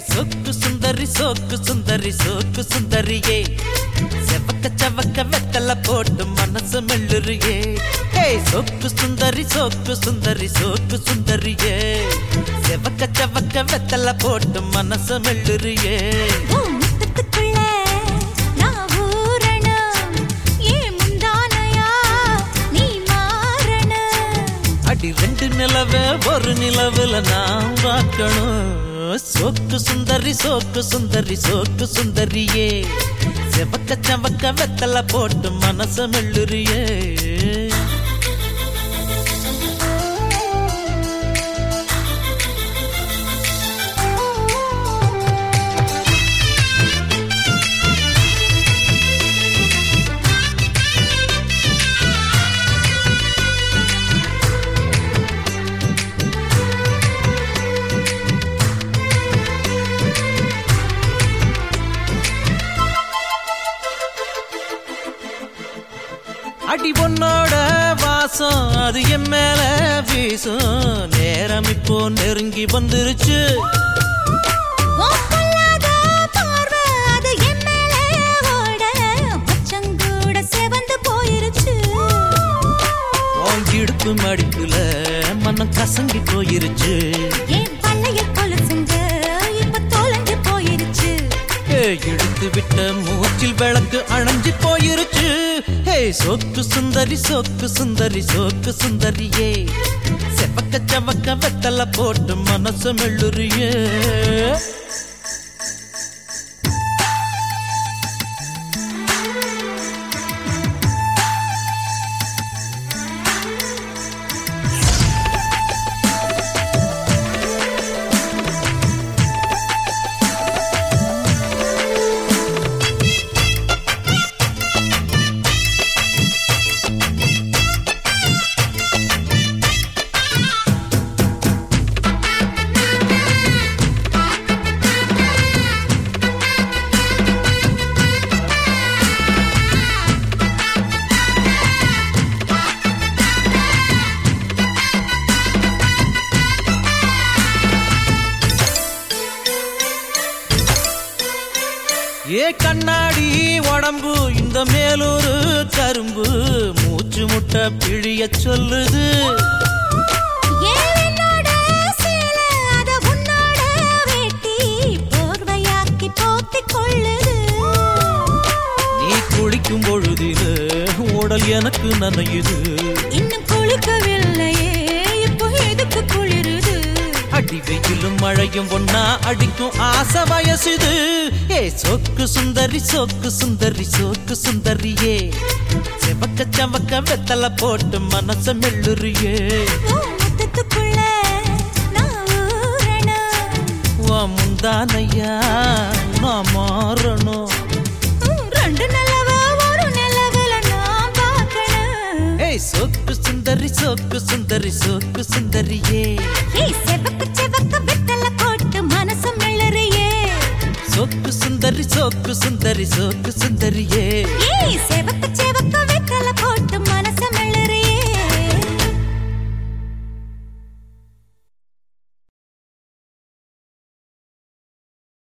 சொக்கு சுந்தரி சோக்கு சுந்தரி சோக்கு சுந்தரியே செவக்க செவக்க வெத்தல போட்டு மனசு மெல்லுறியே ஏய் சொக்கு சுந்தரி சோக்கு சுந்தரி சோக்கு சுந்தரியே செவக்க செவக்க வெத்தல போட்டு மனசு மெல்லுறியே உன் முத்தத்துக்குள்ள நான் ஊறணும். ஏன் முந்தானையா நீ மாறணும். அடி ரெண்டு நிலவே ஒரு நிலவுல நான் பார்க்கணும் சோக்கு சுந்தரி சோக்கு சுந்தரி சோக்கு சுந்தரியே செவக்க செவக்க வெத்தல போட்டு மனச மெல்லுறியே அடி பொண்ணோட வாசம் அது என் மேல வீசும் நேரம் இப்போ நெருங்கி வந்துருச்சு உன் பொல்லாத பார்வை அது என் மேலே ஓட. மச்சங்கூட சிவந்து போயிருச்சு உன் இடுப்பு மடிப்புல மனம் கசங்கி போயிருச்சு என் பல்லைய கொலுசுங்க இப்ப தொலைஞ்சு போயிருச்சு ஏ, இழுத்து விட்ட மூச்சில் விளக்கு அணைஞ்சு போயிருச்சு ஹே சோக்கு சுந்தரி சோக்கு சுந்தரி சோக்கு சுந்தரியே செவக்க செவக்க வெத்தல போட்டு மனசு மெல்லுறியே ஏ கண்ணாடி உடம்பு இந்த மேலூரு கரும்பு மூச்சு முட்டை பிழிய சொல்லுது ஏன் என்னோட சேலை அத உன்னோட வேட்டி போர்வையாக்கி போத்திக் கொள்ளுது நீ குளிக்கும் பொழுதில உடல் எனக்கு நனையுது இன்னும் குளிக்கவில்லையே இப்போ எதுக்கு குளிருது அடி வெயிலும் மழையும் ஒன்னா அடிக்கும் ஆசை வயசுது ஏ சோக்கு சுந்தரி சோக்கு சுந்தரி சோக்கு சுந்தரியே செவக்க செவக்க வெத்தல போட்டு மனச மெல்லுறியே உன் முத்தத்துக்குள்ள நான் ஊறணும். வா முந்தானையா நான் மாறணும் உம், ரெண்டு நிலவ ஒரு நிலவுல நான் பார்க்கணும். ஏய் சோக்கு சுந்தரி சோக்கு சுந்தரி சோக்கு சுந்தரியே ஏய், செவக்க செவக்க வெத்தல போட்டு மனசு மிளறியே. சோக்கு சுந்தரி சோக்கு சுந்தரி சோக்கு சுந்தரியே ஏய், செவக்க செவக்க வெத்தல போட்டு